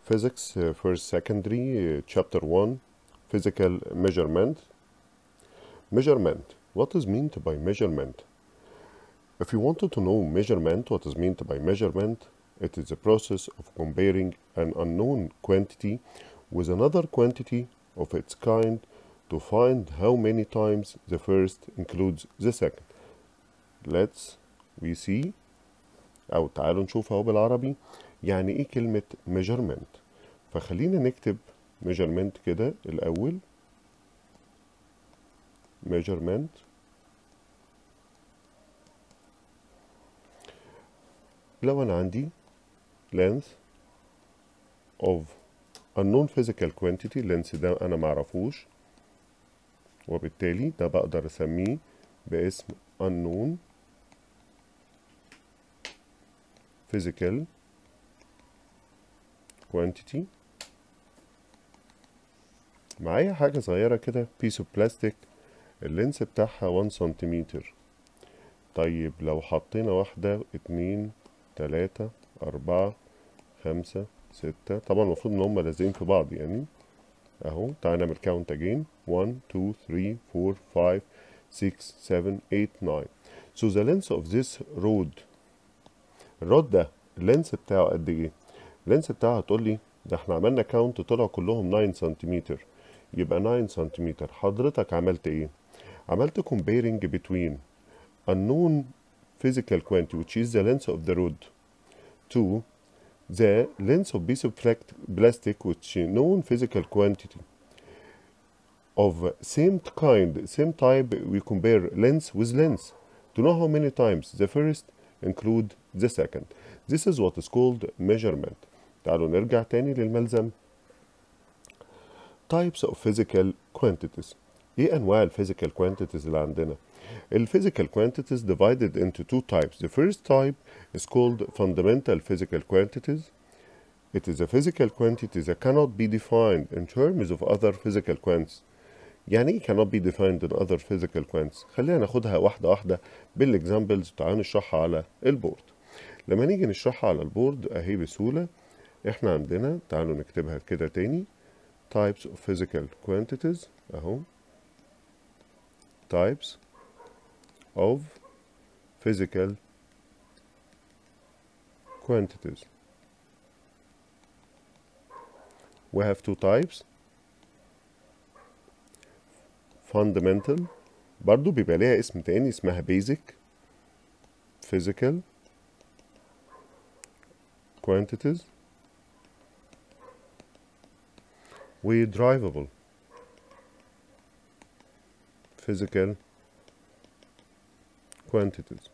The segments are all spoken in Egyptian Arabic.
Physics uh, First Secondary uh, Chapter 1 Physical Measurement Measurement What is meant by measurement? If you wanted to know measurement, what is meant by measurement, it is a process of comparing an unknown quantity with another quantity of its kind to find how many times the first includes the second. Let's we see أو تعالوا نشوف أهو بالعربي يعني إيه كلمة measurement فخلينا نكتب measurement كده الأول measurement لو أنا عندي length of unknown physical quantity length ده أنا معرفوش وبالتالي ده بقدر أسميه باسم unknown physical quantity معايا حاجة صغيرة كده piece of plastic اللينس بتاعها 1 سنتيمتر طيب لو حطينا واحدة اتنين تلاتة أربعة خمسة ستة طبعا المفروض إن هما لازقين في بعض يعني أهو تعالى نعمل count again 1 2 3 4 5 6 7 8 9 so the length of this rod الرود ده اللينس بتاعه قد ايه اللينس بتاعه هتقول لي ده احنا عملنا كاونت طلعوا كلهم 9 سنتيمتر يبقى 9 سنتيمتر حضرتك عملت ايه عملت comparing between unknown physical quantity which is the length of the rod to the length of piece of plastic which known physical quantity of same kind same type we compare length with length to know how many times the first include the second. This is what is called measurement. تعالوا نرجع تاني للملزم. Types of physical quantities. ايه انواع ال physical quantities اللي عندنا؟ ال physical quantities divided into two types. The first type is called fundamental physical quantities. It is a physical quantity that cannot be defined in terms of other physical quantities. يعني ايه cannot be defined in other physical quantities خلينا ناخدها واحدة واحدة بالاكزامبلز وتعالوا نشرحها على البورد لما نيجي نشرحها على البورد اهي بسهولة احنا عندنا تعالوا نكتبها كده تاني types of physical quantities اهو types of physical quantities we have two types fundamental برضو بيبقى ليها اسم تاني اسمها basic physical quantities و drivable physical quantities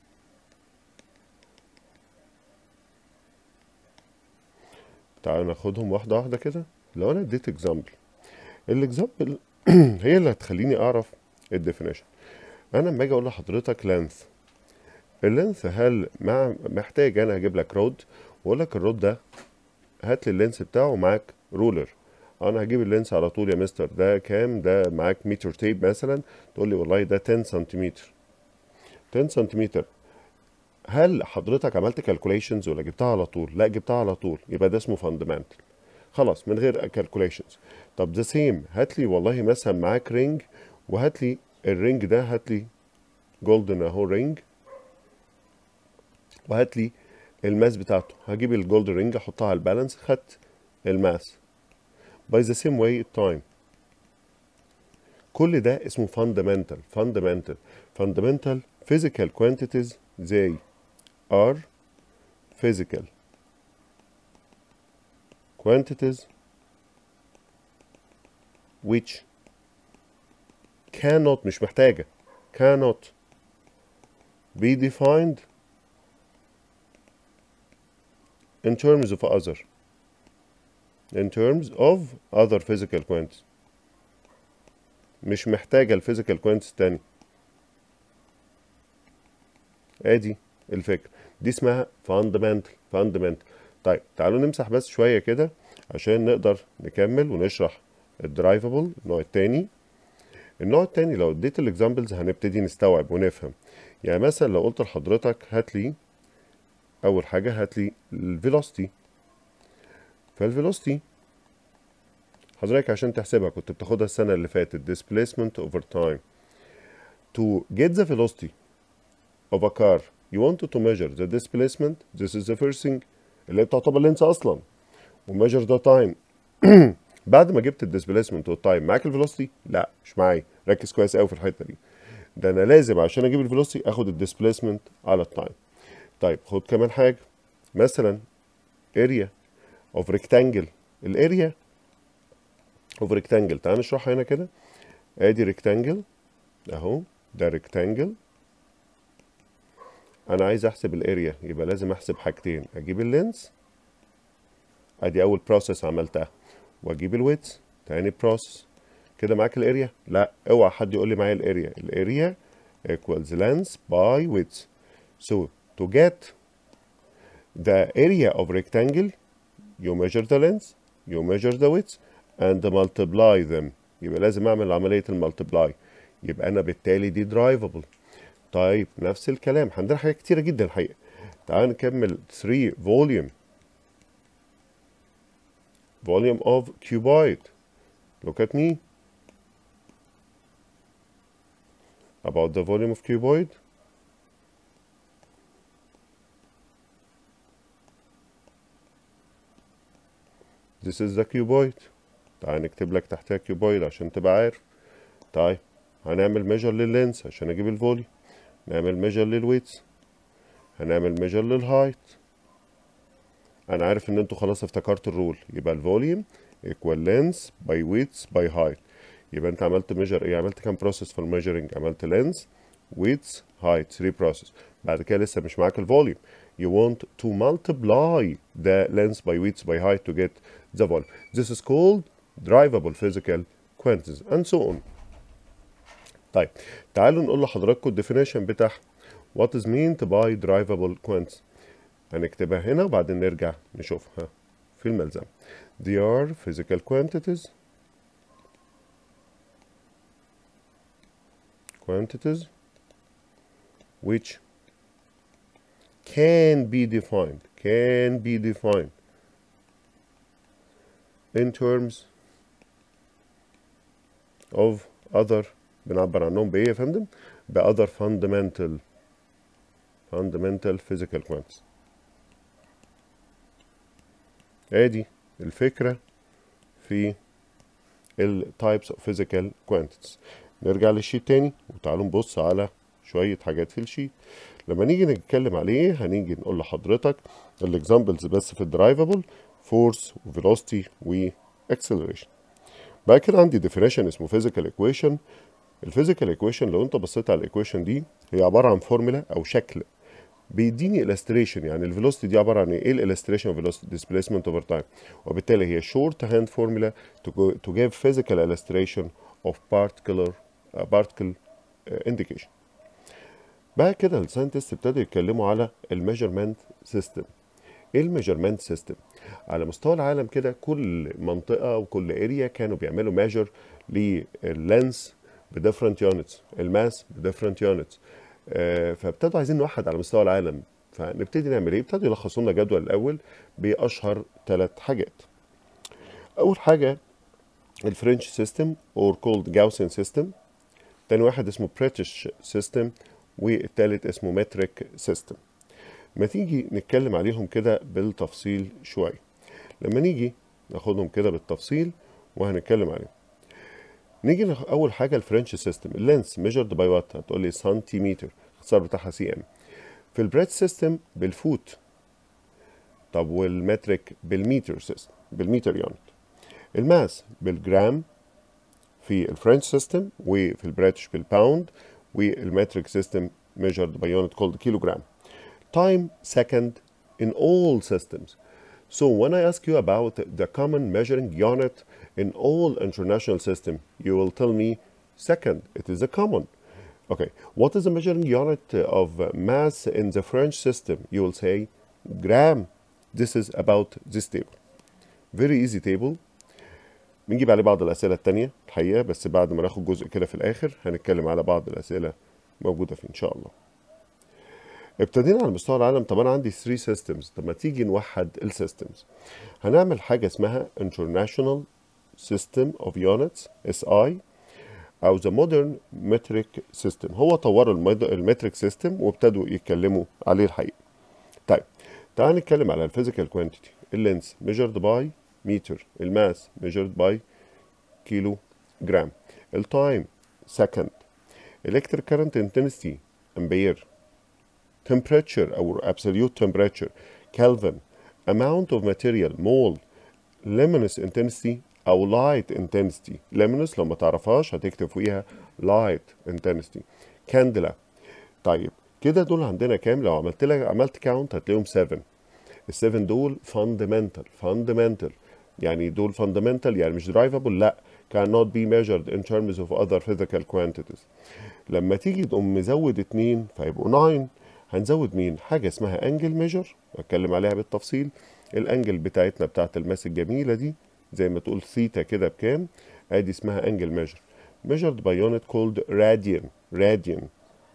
تعالوا ناخدهم واحدة واحدة كده لو أنا اديت example الاكزامبل هي اللي هتخليني اعرف الديفينيشن انا لما اجي اقول لحضرتك لينث اللينث هل مع محتاج انا اجيب لك رود واقول لك الرود ده هات لي اللينس بتاعه ومعاك رولر انا هجيب اللينس على طول يا مستر ده كام ده معاك متر تيب مثلا تقول لي والله ده 10 سنتيمتر 10 سنتيمتر هل حضرتك عملت كالكوليشنز ولا جبتها على طول لا جبتها على طول يبقى ده اسمه فاندمنتال خلاص من غير كالكوليشنز طب ذا سيم هات لي والله مثلا معاك رينج وهات لي الرينج ده هات لي جولدن اهو رينج وهات لي الماس بتاعته هجيب الجولد رينج احطها على البالانس خدت الماس باي ذا سيم واي التايم كل ده اسمه fundamental fundamental fundamental physical quantities they are physical quantities which cannot مش محتاجة cannot be defined in terms of other in terms of other physical quantities مش محتاجة الفيزيكال كوانتس تاني ادي الفكرة دي اسمها fundamental fundamental طيب تعالوا نمسح بس شوية كده عشان نقدر نكمل ونشرح الدرايفبل النوع التاني النوع التاني لو اديت الاكزامبلز هنبتدي نستوعب ونفهم يعني مثلا لو قلت لحضرتك هات لي اول حاجة هات لي الفيلوسيتي فالفيلوسيتي حضرتك عشان تحسبها كنت بتاخدها السنة اللي فاتت displacement over time to get the velocity of a car you want to measure the displacement this is the first thing اللي بتعتبر لينس اصلا وميجر ذا تايم بعد ما جبت الديسبيسمنت والتايم معاك الفيلوسيتي لا مش معايا ركز كويس قوي في الحته دي ده انا لازم عشان اجيب الفيلوسيتي اخد الديسبيسمنت على التايم طيب خد كمان حاجه مثلا اريا اوف ريكتانجل الاريا اوف ريكتانجل تعال نشرحها هنا كده ادي ريكتانجل اهو ده ريكتانجل انا عايز احسب الاريا يبقى لازم احسب حاجتين اجيب اللينس ادي اول بروسيس عملتها واجيب الويتس تاني بروسيس كده معاك الاريا لا اوعى حد يقول لي معايا الاريا الاريا equals length by width so to get the area of rectangle you measure the length you measure the width and multiply them يبقى لازم اعمل عملية المالتبلاي يبقى انا بالتالي دي درايفبل طيب نفس الكلام عندنا حاجات كتيرة جدا الحقيقة تعال نكمل 3 volume volume of cuboid look at me about the volume of cuboid this is the cuboid تعال نكتب لك تحتها cuboid عشان تبقى عارف طيب هنعمل ميجر لللينس عشان اجيب الفولي نعمل ميجر للويتس هنعمل ميجر للهايت انا عارف ان انتوا خلاص افتكرتوا الرول يبقى الفوليوم ايكوال لينس باي ويتس باي هايت يبقى انت عملت ميجر ايه عملت كام بروسيس في الميجرنج عملت لينس ويتس هايت 3 بروسيس بعد كده لسه مش معاك الفوليوم you want to multiply the length by width by height to get the volume this is called drivable physical quantities and so on طيب تعالوا نقول لحضراتكم الديفينيشن بتاعها what is meant by drivable quantities هنكتبها هنا وبعدين نرجع نشوفها في الملزمة they are physical quantities quantities which can be defined can be defined in terms of other بنعبر عنهم بإيه يا فندم؟ ب other fundamental fundamental physical quantities ادي الفكرة في ال types of physical quantities نرجع للشيت تاني وتعالوا نبص على شوية حاجات في الشيت لما نيجي نتكلم عليه هنيجي نقول لحضرتك الاكزامبلز بس في الدرايفبل فورس وفيلوسيتي واكسلريشن بعد كده عندي ديفينيشن اسمه physical equation الفيزيكال ايكويشن لو انت بصيت على الايكويشن دي هي عباره عن فورمولا او شكل بيديني illustration يعني الفيلوسيتي دي عباره عن ايه الالستريشن اوف فيلوسيتي ديسبيسمنت اوفر تايم وبالتالي هي شورت هاند فورمولا to give physical illustration of particular uh, particle uh, indication بعد كده الساينتست ابتدوا يتكلموا على الميجرمنت سيستم ايه الميجرمنت سيستم على مستوى العالم كده كل منطقه وكل اريا كانوا بيعملوا ميجر لللينس بديفرنت يونتس الماس بديفرنت يونتس فابتدوا عايزين نوحد على مستوى العالم فنبتدي نعمل ايه ابتدوا يلخصوا لنا جدول الاول باشهر ثلاث حاجات اول حاجه الفرنش سيستم اور كولد جاوسن سيستم تاني واحد اسمه بريتش سيستم والتالت اسمه متريك سيستم ما تيجي نتكلم عليهم كده بالتفصيل شويه لما نيجي ناخدهم كده بالتفصيل وهنتكلم عليهم نيجي اول حاجه الفرنش سيستم اللينس ميجرد باي وات هتقول لي سنتيمتر الاختصار بتاعها سي ام في البريت سيستم بالفوت طب والمتريك بالمتر سيستم بالمتر يونت الماس بالجرام في الفرنش سيستم وفي البريتش بالباوند والمتريك سيستم measured by unit called kilogram time second in all systems so when I ask you about the common measuring unit in all international system you will tell me second it is a common okay what is the measuring unit of mass in the french system you will say gram this is about this table very easy table بنجيب عليه بعض الأسئلة التانية الحقيقة بس بعد ما ناخد جزء كده في الآخر هنتكلم على بعض الأسئلة موجودة فيه إن شاء الله ابتدينا على مستوى العالم طب انا عندي 3 سيستمز طب ما تيجي نوحد السيستمز هنعمل حاجه اسمها International System of Units SI او ذا مودرن متريك سيستم هو طوروا المتريك سيستم وابتدوا يتكلموا عليه الحقيقه طيب تعال نتكلم على الفيزيكال كوانتيتي اللينس measured باي متر الماس measured باي كيلو جرام التايم سكند electric current intensity امبير temperature او absolute temperature Kelvin amount of material mole luminous intensity او light intensity luminous لو ما تعرفهاش هتكتب فوقيها light intensity candela طيب كده دول عندنا كام لو عملت لك عملت كاونت هتلاقيهم 7 السفن دول fundamental fundamental يعني دول fundamental يعني مش drivable لا cannot be measured in terms of other physical quantities لما تيجي تقوم مزود اتنين فيبقوا 9 هنزود مين حاجة اسمها انجل ميجر اتكلم عليها بالتفصيل الانجل بتاعتنا بتاعت الماس الجميلة دي زي ما تقول ثيتا كده بكام ادي اسمها انجل ميجر measured by unit called radian radian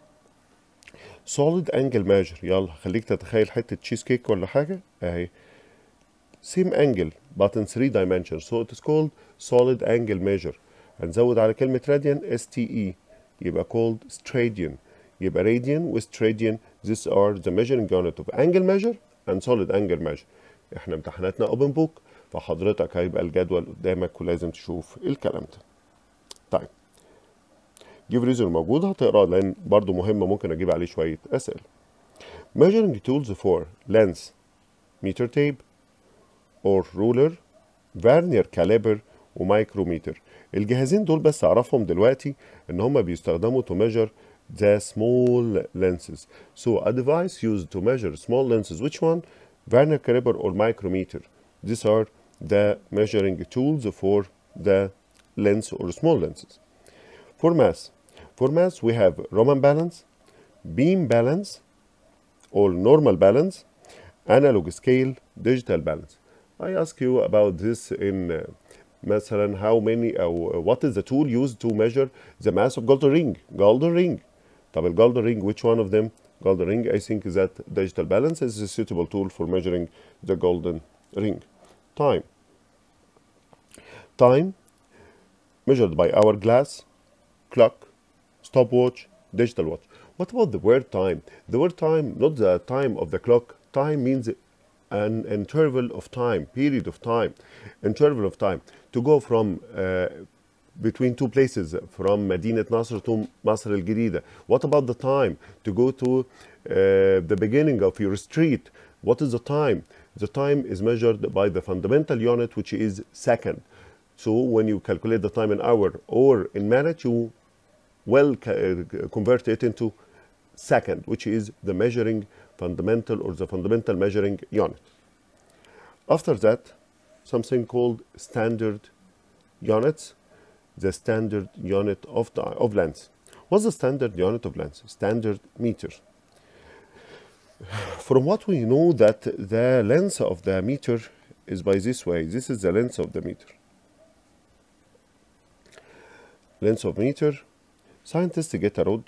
solid angle measure يلا خليك تتخيل حتة تشيز كيك ولا حاجة اهي same angle but in three dimensions so it is called solid angle measure هنزود على كلمة radian STE يبقى called stradian يبقى radian و stradian these are the measuring unit of angle measure and solid angle measure احنا امتحاناتنا open book فحضرتك هيبقى الجدول قدامك ولازم تشوف الكلام ده طيب جيف ريزون موجود هتقرا لان برضو مهم ممكن اجيب عليه شويه اسئله measuring tools for lens meter tape or ruler vernier caliper ومايكروميتر الجهازين دول بس اعرفهم دلوقتي ان هم بيستخدموا to measure the small lenses so a device used to measure small lenses which one vernier caliper or micrometer these are the measuring tools for the lens or small lenses for mass for mass we have Roman balance beam balance or normal balance analog scale digital balance I ask you about this in uh, مثلا how many أو what is the tool used to measure the mass of golden ring golden ring طب ال golden ring which one of them golden ring I think that digital balance is a suitable tool for measuring the golden ring time time measured by hourglass clock stopwatch digital watch what about the word time the word time not the time of the clock time means an interval of time period of time interval of time to go from uh, between two places from Medinat Nasr to Masr al Girida. What about the time to go to uh, the beginning of your street? What is the time? The time is measured by the fundamental unit, which is second. So when you calculate the time in hour or in minute, you well convert it into second, which is the measuring fundamental or the fundamental measuring unit. After that, something called standard units, the standard unit of, the, of length. What's the standard unit of length? Standard meter. From what we know that the length of the meter is by this way. This is the length of the meter. Length of meter. Scientists get a rod.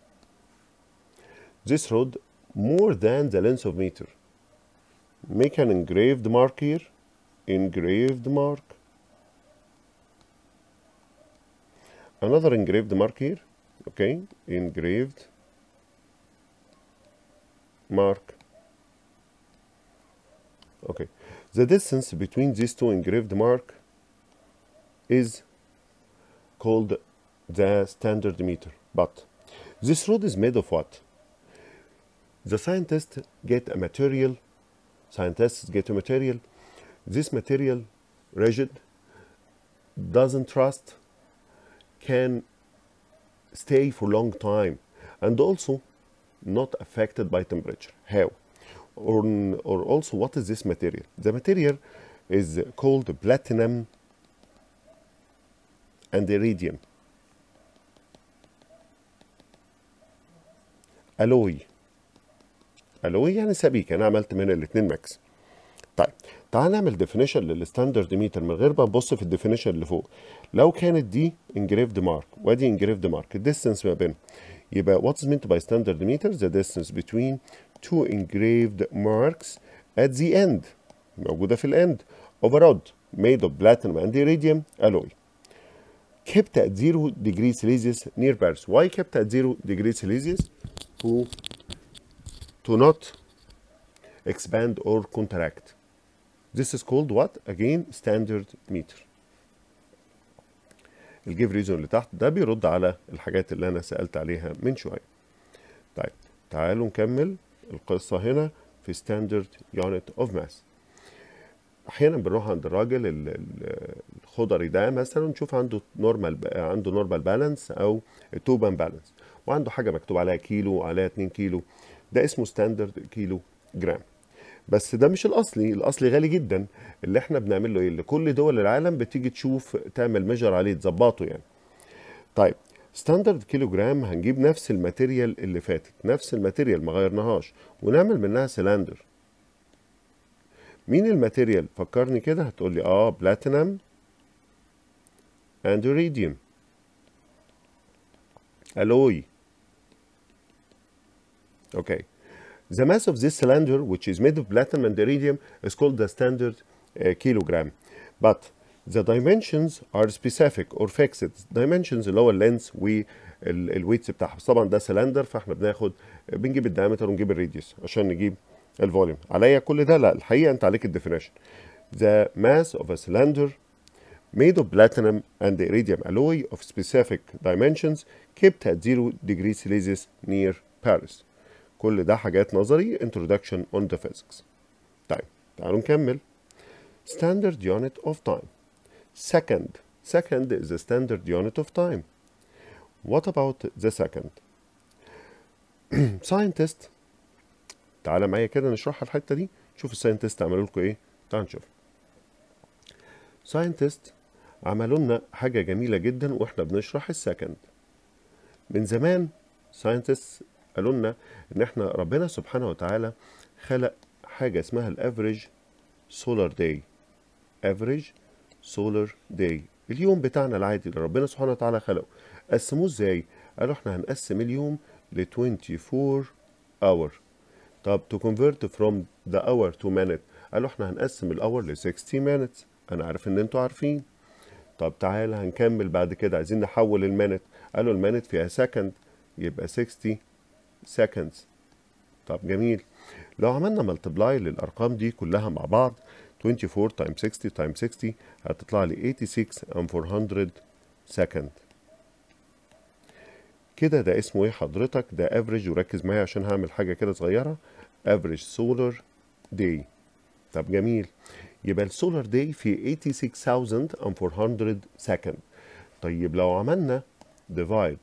This rod more than the length of meter. Make an engraved mark here. Engraved mark. Another engraved mark here. Okay, engraved mark. Okay, the distance between these two engraved mark is called the standard meter. But this rod is made of what? The scientists get a material, scientists get a material, this material rigid, doesn't rust, can stay for long time, and also not affected by temperature. How? Or, or also, what is this material? The material is called platinum and iridium. alloy alloy يعني سبيك انا عملت من الاثنين ماكس طيب تعال نعمل ديفينيشن للستاندرد ميتر من غير ما نبص في الديفينيشن اللي فوق لو كانت دي انجريفد مارك وادي انجريفد مارك الديستنس ما بينهم يبقى what's meant by standard meter the distance between two engraved marks at the end موجودة في الاند of a rod made of platinum and iridium alloy kept at 0 degrees Celsius near Paris why kept at 0 degrees Celsius to to not expand or contract this is called what again standard meter الجيف ريزون اللي تحت ده بيرد على الحاجات اللي انا سألت عليها من شوية طيب تعالوا نكمل القصة هنا في standard unit of mass احيانا بنروح عند الراجل ال- ال- الخضري ده مثلا نشوف عنده نورمال عنده نورمال بالانس او توبان بالانس وعنده حاجه مكتوب عليها كيلو عليها 2 كيلو ده اسمه ستاندرد كيلو جرام بس ده مش الاصلي الاصلي غالي جدا اللي احنا بنعمل له ايه اللي كل دول العالم بتيجي تشوف تعمل ميجر عليه تظبطه يعني طيب ستاندرد كيلو جرام هنجيب نفس الماتيريال اللي فاتت نفس الماتيريال ما غيرناهاش ونعمل منها سلندر مين الماتيريال فكرني كده هتقول لي اه بلاتينم اند iridium alloy okay the mass of this cylinder which is made of platinum and iridium is called the standard uh, kilogram but the dimensions are specific or fixed dimensions اللي هو اللينس والويتس بتاعها بس طبعا ده سلندر فاحنا بناخد بنجيب الدايمتر ونجيب الراديوس عشان نجيب الفوليوم عليا كل ده لا الحقيقه انت عليك الديفينيشن the mass of a cylinder made of platinum and iridium alloy of specific dimensions kept at 0 degrees Celsius near Paris كل ده حاجات نظري introduction on the physics طيب تعالوا نكمل standard unit of time second second is the standard unit of time what about the second scientist تعالى معايا كده نشرحها الحته دي شوف الساينتست عملوا لكم ايه تعال نشوف ساينتست عملوا لنا حاجه جميله جدا واحنا بنشرح السكند من زمان ساينتست قالوا لنا ان احنا ربنا سبحانه وتعالى خلق حاجه اسمها الافريج سولار داي افريج سولار داي اليوم بتاعنا العادي اللي ربنا سبحانه وتعالى خلقه قسموه ازاي قالوا احنا هنقسم اليوم ل 24 اور طب to convert from the hour to minute قالوا احنا هنقسم الاور ل 60 minutes انا عارف ان انتوا عارفين طب تعالى هنكمل بعد كده عايزين نحول المينت قالوا المينت فيها سكند يبقى 60 seconds طب جميل لو عملنا ملتبلاي للارقام دي كلها مع بعض 24 times 60 times 60 هتطلع لي 86 and 400 second كده ده اسمه ايه حضرتك ده افريج وركز معايا عشان هعمل حاجه كده صغيره افريج سولار داي طب جميل يبقى السولار داي في 86400 سكند طيب لو عملنا ديفايد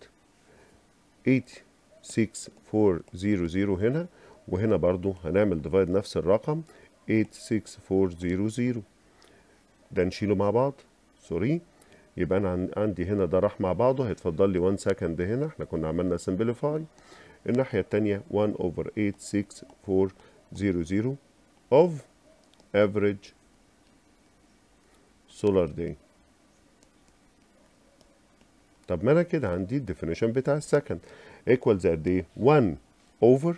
86400 هنا وهنا برضو هنعمل ديفايد نفس الرقم 86400 ده نشيله مع بعض سوري يبقى انا عن- عندي هنا ده راح مع بعضه هيتفضل لي 1 سكند هنا احنا كنا عملنا سمبليفاي الناحية التانية 1 over 86400 of average solar day طب ما انا كده عندي الديفينيشن بتاع السكند equals قد ايه 1 over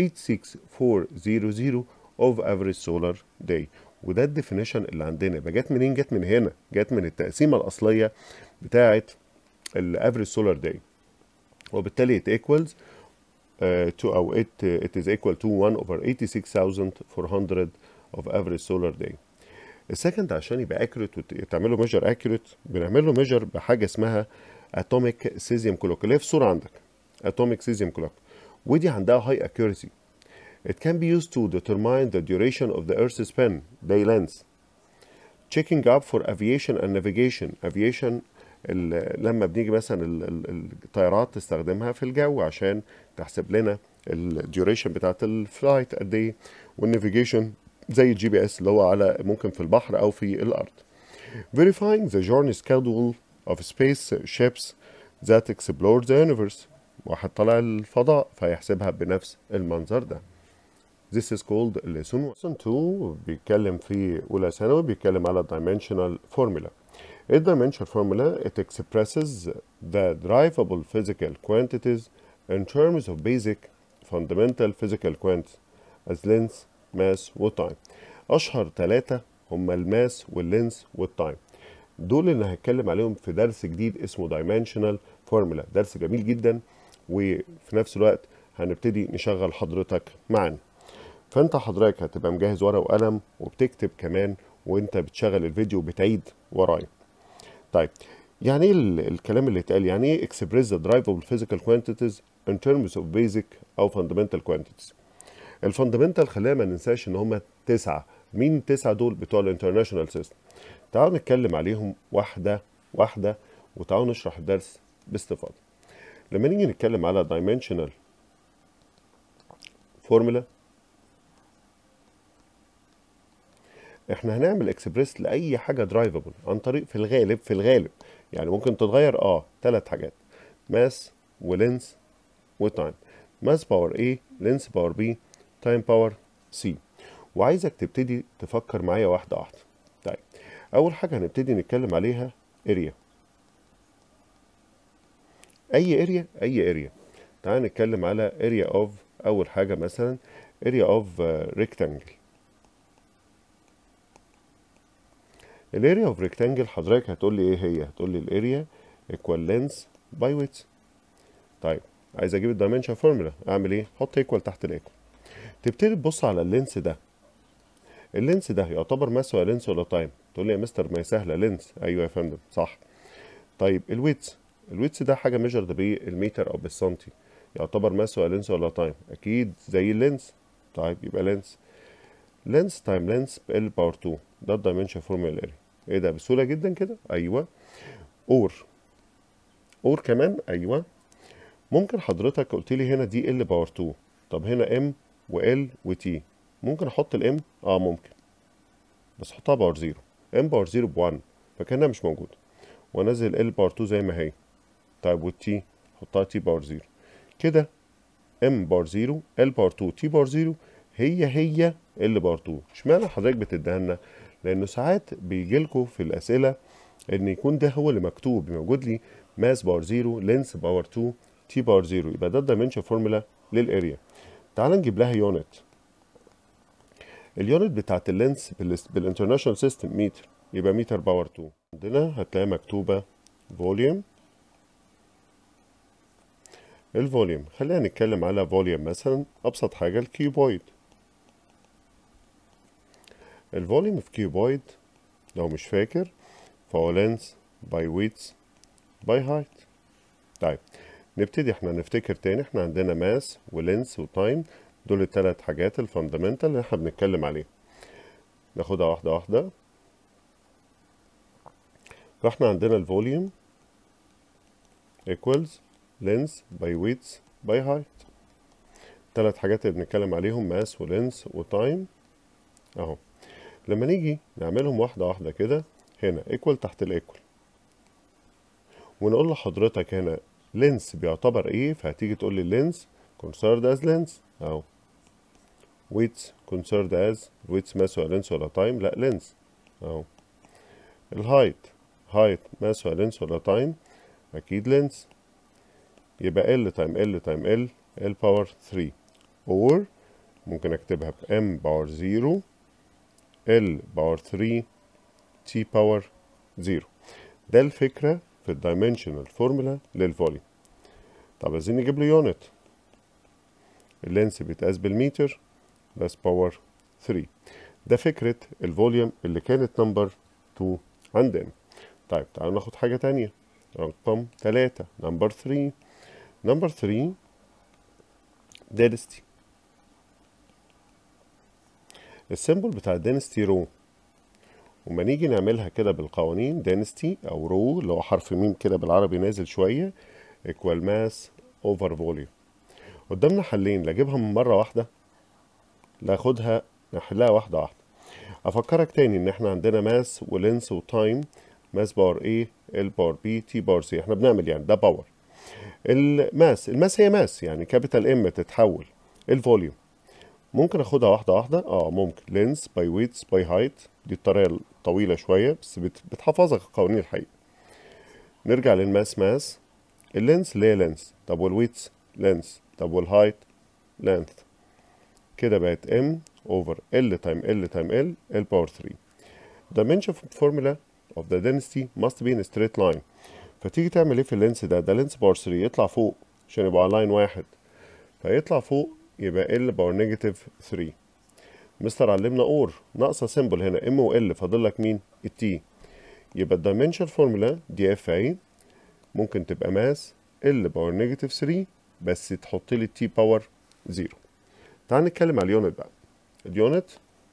86400 of average solar day وده الديفينيشن اللي عندنا يبقى جت منين جت من هنا جت من التقسيمه الاصليه بتاعه الافريج سولار داي وبالتالي it equals uh, to او it, it is equal to 1 over 86400 of average solar day السكند عشان يبقى accurate وتعمله ميجر accurate بنعمل له ميجر بحاجه اسمها atomic cesium clock اللي هي في الصوره عندك atomic cesium clock ودي عندها high accuracy It can be used to determine the duration of the Earth's spin, day length. Checking up for aviation and navigation. Aviation ال- لما بنيجي مثلا ال- ال- الطيارات تستخدمها في الجو عشان تحسب لنا الديوريشن بتاعت الفلايت قد ايه والنافيجيشن زي الجي بي اس اللي هو على ممكن في البحر او في الارض. Verifying the journey schedule of space ships that explore the universe. واحد طالع الفضاء فيحسبها بنفس المنظر ده. This is called lesson 1. Lesson 2 بيتكلم في أولى ثانوي بيتكلم على dimensional formula. A dimensional formula it expresses the derivable physical quantities in terms of basic fundamental physical quantities as length, mass وtime أشهر ثلاثة هما الماس واللينس والتايم دول اللي هتكلم عليهم في درس جديد اسمه dimensional formula درس جميل جدا وفي نفس الوقت هنبتدي نشغل حضرتك معانا فانت حضرتك هتبقى مجهز ورقه وقلم وبتكتب كمان وانت بتشغل الفيديو بتعيد ورايا طيب يعني ايه الكلام اللي اتقال يعني ايه express the drivable physical quantities in terms of basic او fundamental quantities الفاندمنتال خلينا ما ننساش ان هم تسعه مين التسعه دول بتوع الانترناشونال سيستم تعالوا نتكلم عليهم واحده واحده وتعالوا نشرح الدرس باستفاضه لما نيجي نتكلم على dimensional فورمولا احنا هنعمل اكسبريس لاي حاجه درايفبل عن طريق في الغالب في الغالب يعني ممكن تتغير اه ثلاث حاجات ماس ولينس وتايم ماس باور A لينس باور B تايم باور C وعايزك تبتدي تفكر معايا واحده واحده طيب اول حاجه هنبتدي نتكلم عليها اريا اي اريا اي اريا تعال نتكلم على اريا اوف اول حاجه مثلا اريا اوف ريكتانجل الاريا اوف ريكتانجل حضرتك هتقول لي ايه هي هتقول لي الاريا ايكوال لينس باي ويتس طيب عايز اجيب الدايمنشن فورمولا اعمل ايه حط ايكوال تحت الايكوال تبتدي تبص على اللينس ده اللينس ده يعتبر ماس ولا لينس ولا تايم تقول لي يا مستر ما هي سهله لينس ايوه يا فندم صح طيب الويتس الويتس ده حاجه ميجرد بالمتر او بالسنتي يعتبر ماس ولا لينس ولا تايم اكيد زي اللينس طيب يبقى لينس لينس تايم لينس ال باور 2 ده الدايمنشن فورمولا اريا ايه ده بسهوله جدا كده ايوه اور اور كمان ايوه ممكن حضرتك قلت لي هنا دي ال باور 2 طب هنا ام وال وتي ممكن احط الام اه ممكن بس احطها باور 0 ام باور 0 ب 1 فكانها مش موجوده وانزل ال باور 2 زي ما هي طيب والتي احطها تي باور 0 كده ام باور 0 ال باور 2 تي باور 0 هي هي ال باور 2 اشمعنى حضرتك بتديها لنا لانه ساعات بيجي لكم في الاسئله ان يكون ده هو اللي مكتوب موجود لي ماس باور 0 لينس باور 2 تي باور 0 يبقى ده الدايمنشن فورمولا للاريا تعال نجيب لها يونت اليونت بتاعت اللينس بالانترناشونال سيستم متر يبقى متر باور 2 عندنا هتلاقي مكتوبه فوليوم الفوليوم خلينا نتكلم على فوليوم مثلا ابسط حاجه الكيوبويد الفوليوم في كيوبويد لو مش فاكر فهو لينس باي ويتس باي هايت طيب نبتدي احنا نفتكر تاني احنا عندنا ماس ولينس وتايم دول التلات حاجات الفاندامنتال اللي احنا بنتكلم عليها ناخدها واحدة واحدة فاحنا عندنا الفوليوم equals length by width by height تلات حاجات اللي بنتكلم عليهم ماس ولينس وتايم اهو لما نيجي نعملهم واحدة واحدة كده هنا equal تحت الايكوال ونقول لحضرتك هنا لينس بيعتبر ايه فهتيجي تقول لي لينس considered as lens اهو ويتس considered as ويتس ماس ولا لينس ولا تايم لا لينس اهو الهايت هايت ماس ولا لينس ولا تايم اكيد لينس يبقى ال تايم ال تايم ال ال باور 3 اور ممكن اكتبها ب m باور 0 ال باور 3 t باور 0 ده الفكره في الدايمنشنال فورمولا للفوليوم طب عايزين نجيب له يونت اللينس بيتقاس بالمتر بس باور 3 ده فكرة الفوليوم اللي كانت نمبر 2 عندنا طيب تعالوا ناخد حاجة تانية رقم 3 نمبر 3 نمبر 3 density السيمبل بتاع density رو وما نيجي نعملها كده بالقوانين density او رو اللي هو حرف ميم كده بالعربي نازل شوية equal mass over volume قدامنا حلين لا اجيبها من مرة واحدة لا اخدها نحلها واحدة واحدة افكرك تاني ان احنا عندنا ماس ولينس وتايم ماس باور A ال باور B تي باور C احنا بنعمل يعني ده باور الماس الماس هي ماس يعني كابيتال ام تتحول الفوليوم ممكن اخدها واحدة واحدة اه ممكن لينس باي ويتس باي هايت دي الطريقة الطويلة شوية بس بت- بتحفظك القوانين الحقيقة نرجع للماس ماس اللينس اللي هي لينس طب والويتس length طب والهايت length كده بقت m over l time l time l l power 3 dimension formula of the density must be in a straight line فتيجي تعمل ايه في اللينس ده ده لينس باور 3 يطلع فوق عشان يبقى على لاين واحد فيطلع فوق يبقى ال باور نيجاتيف 3 مستر علمنا اور ناقصه سيمبل هنا ام و ال فاضل لك مين التي يبقى الدايمنشن فورمولا دي اف اي ممكن تبقى ماس ال باور نيجاتيف 3 بس تحط لي التي باور 0 تعال نتكلم على اليونت بقى اليونت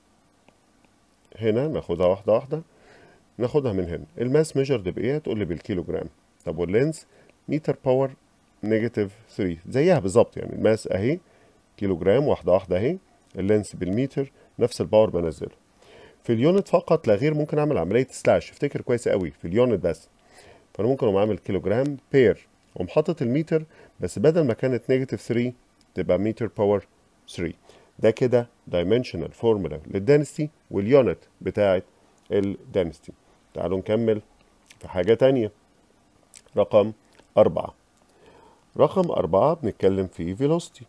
هنا ناخدها واحده واحده ناخدها من هنا الماس ميجرد بايه هتقول لي بالكيلو جرام طب واللينس متر باور نيجاتيف 3 زيها بالظبط يعني الماس اهي كيلو جرام واحده واحده اهي اللينس بالمتر نفس الباور بنزله في اليونت فقط لا غير ممكن اعمل عمليه سلاش افتكر كويس قوي في اليونت بس فانا ممكن اقوم عامل كيلو جرام بير واقوم حاطط المتر بس بدل ما كانت نيجاتيف 3 تبقى متر باور 3 ده كده دايمنشنال فورمولا للدنسيتي واليونت بتاعه الدنسيتي تعالوا نكمل في حاجة تانية رقم أربعة رقم أربعة بنتكلم في velocity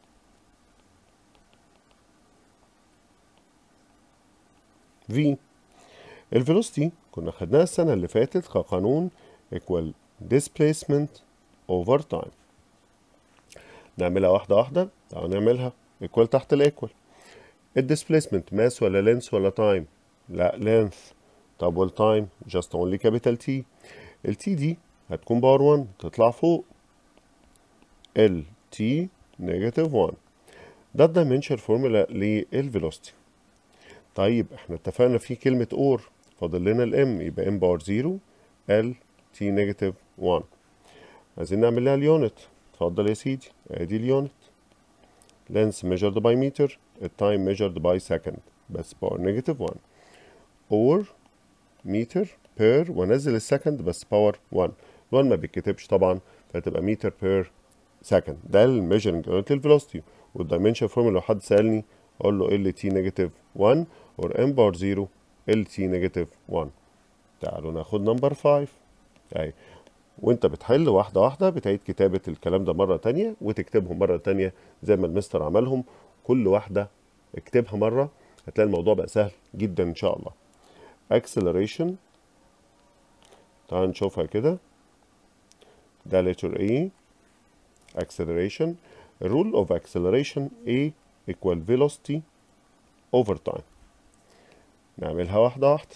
V الفيلوسيتي كنا خدناها السنة اللي فاتت كقانون equal displacement over time نعملها واحدة واحدة تعالوا نعملها equal تحت الايكوال الديسبليسمنت ماس ولا لينس ولا تايم لا لينث طب والتايم جاست اونلي كابيتال تي التي دي هتكون باور 1 تطلع فوق ال تي نيجاتيف 1 ده الدايمنشن فورمولا للفيلوسيتي طيب احنا اتفقنا في كلمة اور فاضل لنا الام يبقى ام باور 0 ال تي نيجاتيف 1 عايزين نعمل لها اليونت اتفضل يا سيدي ادي اليونت length measured by meter التايم measured by second بس باور نيجاتيف 1 اور متر بير وانزل السكند بس باور 1 1 ما بيتكتبش طبعا فتبقى متر بير سكند ده الميجرنج يونت للفيلوسيتي والدايمنشن فورمولا لو حد سالني اقول له ال تي نيجاتيف 1 اور ام باور 0 ال تي نيجاتيف 1 تعالوا ناخد نمبر 5 اهي وانت بتحل واحدة واحدة بتعيد كتابة الكلام ده مرة تانية وتكتبهم مرة تانية زي ما المستر عملهم كل واحدة اكتبها مرة هتلاقي الموضوع بقى سهل جدا ان شاء الله acceleration تعال نشوفها كده ده letter A acceleration rule of acceleration A equal velocity over time نعملها واحدة واحدة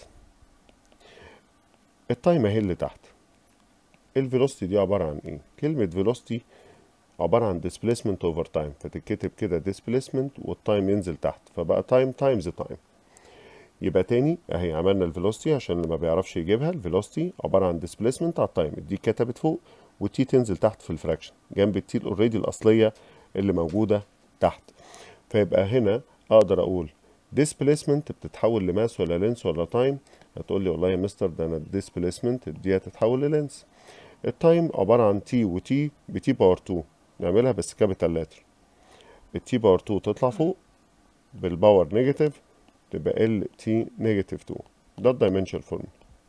التايم اهي اللي تحت الفيلوسيتي دي عبارة عن ايه كلمة velocity عبارة عن displacement over time فتتكتب كده displacement والتايم ينزل تحت فبقى time times time يبقى تاني اهي عملنا الفيلوسيتي عشان اللي ما بيعرفش يجيبها الفيلوسيتي عباره عن ديسبيسمنت على التايم دي كتبت فوق والتي تنزل تحت في الفراكشن جنب التي اوريدي الاصليه اللي موجوده تحت فيبقى هنا اقدر اقول ديسبيسمنت بتتحول لماس ولا لينس ولا تايم هتقول لي والله يا مستر ده انا الديسبيسمنت دي هتتحول للينس التايم عباره عن تي وتي بتي باور 2 نعملها بس كابيتال لاتر التي باور 2 تطلع فوق بالباور نيجاتيف تبقى ال تي نيجاتيف 2 ده الدايمنشن فورمولا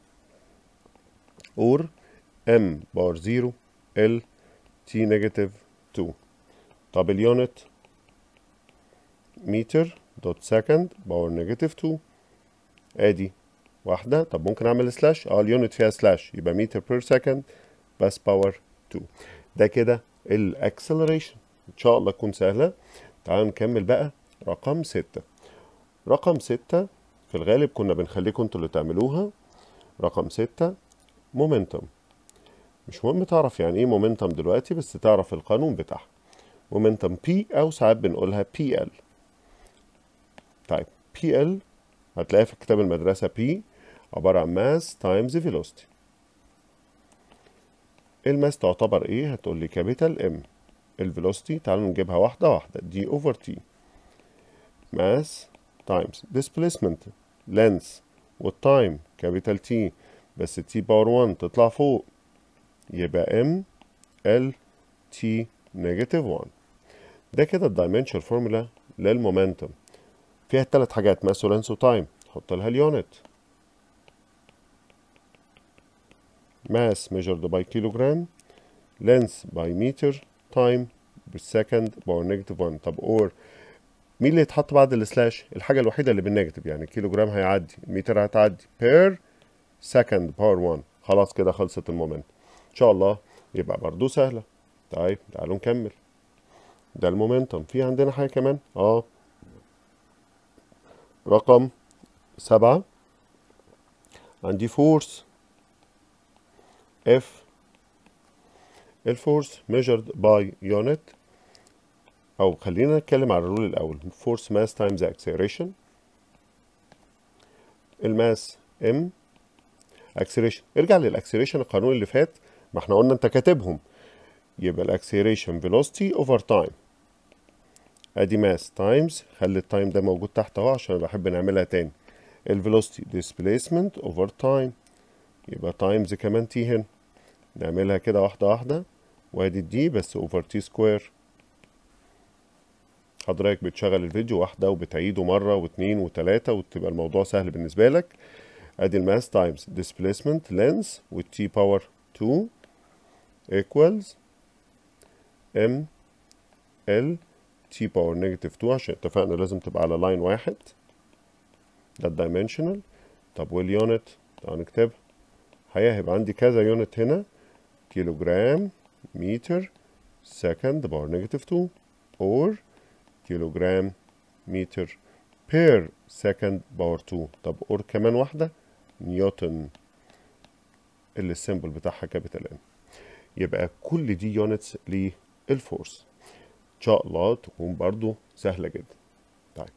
اور ام باور 0 ال تي نيجاتيف 2 طب اليونت متر دوت سكند باور نيجاتيف 2 ادي واحدة طب ممكن اعمل سلاش اه اليونت فيها سلاش يبقى متر بير سكند بس باور 2 ده كده الاكسلريشن ان شاء الله تكون سهلة تعالوا نكمل بقى رقم ستة رقم ستة في الغالب كنا بنخليكم انتوا اللي تعملوها رقم ستة مومنتم مش مهم تعرف يعني ايه مومنتم دلوقتي بس تعرف القانون بتاعها مومنتم بي او ساعات بنقولها بي ال طيب بي ال هتلاقيها في كتاب المدرسة بي عبارة عن ماس تايمز فيلوسيتي الماس تعتبر ايه هتقول لي كابيتال ام الفيلوسيتي تعالوا نجيبها واحدة واحدة دي اوفر تي ماس times displacement length والتايم كابيتال تي بس تي باور 1 تطلع فوق يبقى ام ال تي نيجاتيف 1 ده كده الدايمنشن فورمولا للمومنتوم فيها ثلاث حاجات ماس ولينس وتايم حط لها اليونت ماس measured by kilogram length by meter time بالسكند باور نيجاتيف 1 طب اور مين اللي يتحط بعد السلاش الحاجه الوحيده اللي بالنيجاتيف يعني كيلو جرام هيعدي المتر هتعدي بير سكند باور 1 خلاص كده خلصت المومنت ان شاء الله يبقى برضو سهله طيب تعالوا نكمل ده المومنتم في عندنا حاجه كمان اه رقم سبعة عندي فورس F الفورس measured by unit أو خلينا نتكلم على الرول الأول force mass times acceleration الماس M acceleration ارجع للاكسلريشن القانون اللي فات ما احنا قلنا انت كاتبهم يبقى الاكسلريشن velocity over time ادي ماس تايمز خلي التايم ده موجود تحت اهو عشان بحب نعملها تاني الفيلوسيتي displacement over time يبقى تايمز كمان تي هنا نعملها كده واحدة واحدة وادي الدي بس اوفر تي سكوير حضرتك بتشغل الفيديو واحدة وبتعيده مرة واتنين وتلاتة وتبقى الموضوع سهل بالنسبة لك ادي الماس تايمز displacement length والتي باور 2 equals m l t باور نيجاتيف 2 عشان اتفقنا لازم تبقى على لاين واحد ده الدايمنشنال طب واليونت تعال نكتبها الحقيقة هيبقى عندي كذا يونت هنا كيلو جرام متر سكند باور نيجاتيف 2 اور كيلو جرام متر بير سكند باور 2 طب اور كمان واحدة نيوتن اللي السيمبل بتاعها كابيتال ان يبقى كل دي يونتس للفورس ان شاء الله تكون برضو سهلة جدا طيب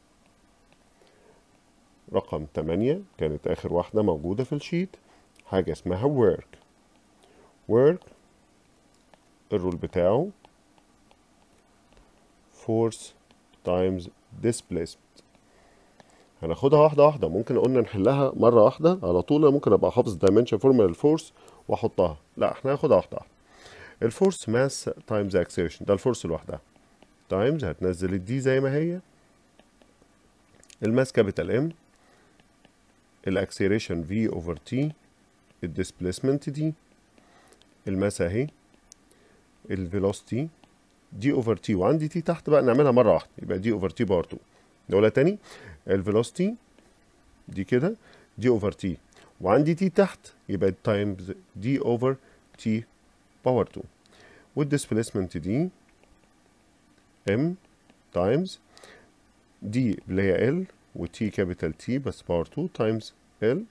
رقم 8 كانت اخر واحدة موجودة في الشيت حاجة اسمها work work الرول بتاعه force times displacement هناخدها واحدة واحدة ممكن قلنا نحلها مرة واحدة على طول ممكن ابقى حافظ dimension formula الفورس واحطها لا احنا هناخدها واحدة واحدة الفورس ماس تايمز اكسلريشن ده الفورس لوحدها تايمز هتنزل الدي زي ما هي الماس كابيتال ام الاكسلريشن في اوفر تي الديسبليسمنت دي الماس اهي الفيلوسيتي دي اوفر تي وعندي تي تحت بقى نعملها مره واحده يبقى دي اوفر تي باور 2 نقولها تاني الفيلوسيتي دي كده دي اوفر تي وعندي تي تحت يبقى تايمز دي اوفر تي باور 2 والديسبليسمنت دي ام تايمز دي اللي هي ال وتي كابيتال تي بس باور 2 تايمز ال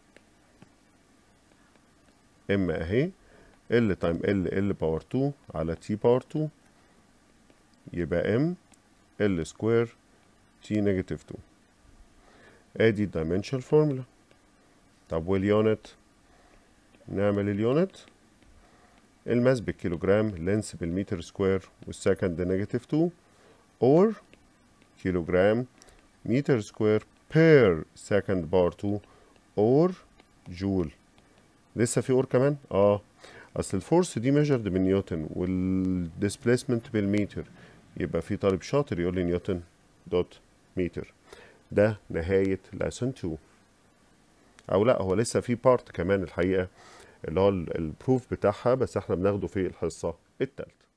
ام اهي ال تايم ال ال باور 2 على تي باور 2 يبقى ام ال سكوير تي نيجاتيف 2 ادي الدايمنشال فورمولا طب واليونت نعمل اليونت الماس بالكيلوجرام لينس بالمتر سكوير والسكند نيجاتيف 2 اور كيلوجرام متر سكوير بير سكند باور 2 اور جول لسه في اور كمان اه اصل الفورس دي ميجرد بالنيوتن والديسبليسمنت بالمتر يبقى في طالب شاطر يقول لي نيوتن دوت متر ده نهاية لسن 2 او لا هو لسه في بارت كمان الحقيقة اللي هو البروف بتاعها بس احنا بناخده في الحصة التالتة